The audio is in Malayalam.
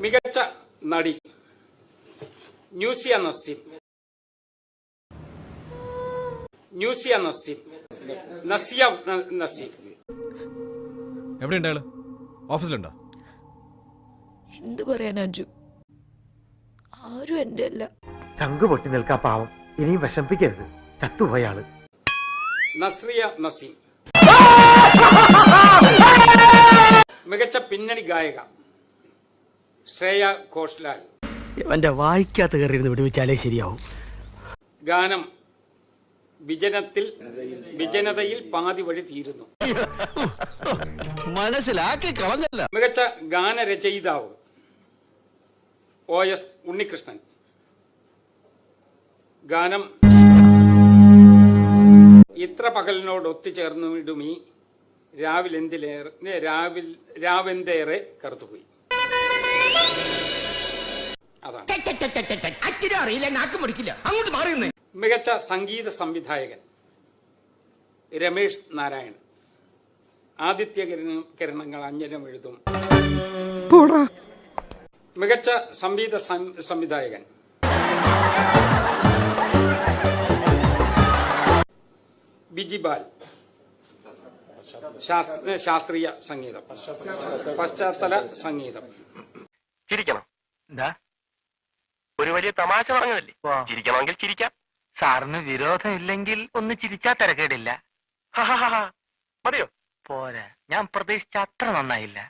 മികച്ച നടി ന്യൂസിയ നസീം ന്യൂസിയ നസീം നസിയ ന- നസീം എവിടെയുണ്ട് അയാള് ഓഫീസിലുണ്ടോ എന്തു പറയാൻ അജു ആരും എന്റെ അല്ല ചങ്ക് പൊട്ടി നിൽക്കാ പാവം ഇനിയും വിഷമിപ്പിക്കരുത് ചത്തുപോയാള് നസ്രിയ നസീം മികച്ച പിന്നണി ഗായിക ശ്രേയ ഘോഷ്ലാൽ എന്റെ വായിക്കാത്ത കയറിയിരുന്ന് വിടുവിച്ചാലേ ശരിയാവും ഗാനം വിജനത്തിൽ വിജനതയിൽ പാതി വഴി തീരുന്നു മനസ്സിലാക്കി കളഞ്ഞല്ല മികച്ച ഗാനരചയിതാവ് ഒ എസ് ഉണ്ണികൃഷ്ണൻ ഗാനം ഇത്ര പകലിനോട് ഒത്തുചേർന്നിടുമീ രാവിലെന്തിലേറെ രാവിൽ രാവെന്തേറെ കറുത്തുപോയി അതാണ് അച്ഛനും അറിയില്ല നാക്ക് മുടിക്കില്ല അങ്ങോട്ട് മാറിയുന്നേ മികച്ച സംഗീത സംവിധായകൻ രമേഷ് നാരായൺ ആദിത്യ കിരണ- കിരണങ്ങൾ അഞ്ജനം എഴുതും മികച്ച സംഗീത സം- സംവിധായകൻ ബിജിബാൽ ശാസ്ത്ര- ശാസ്ത്രീയ സംഗീതം പശ്ചാത്തല സംഗീതം ചിരിക്കണം എന്താ ഒരു വലിയ തമാശ പറഞ്ഞതല്ലേ ചിരിക്കണമെങ്കിൽ ചിരിക്കാം സാറിന് വിരോധമില്ലെങ്കിൽ ഒന്ന് ചിരിച്ചാ തിരക്കേടില്ല മതിയോ പോരാ ഞാൻ പ്രതീക്ഷിച്ച അത്ര നന്നായില്ല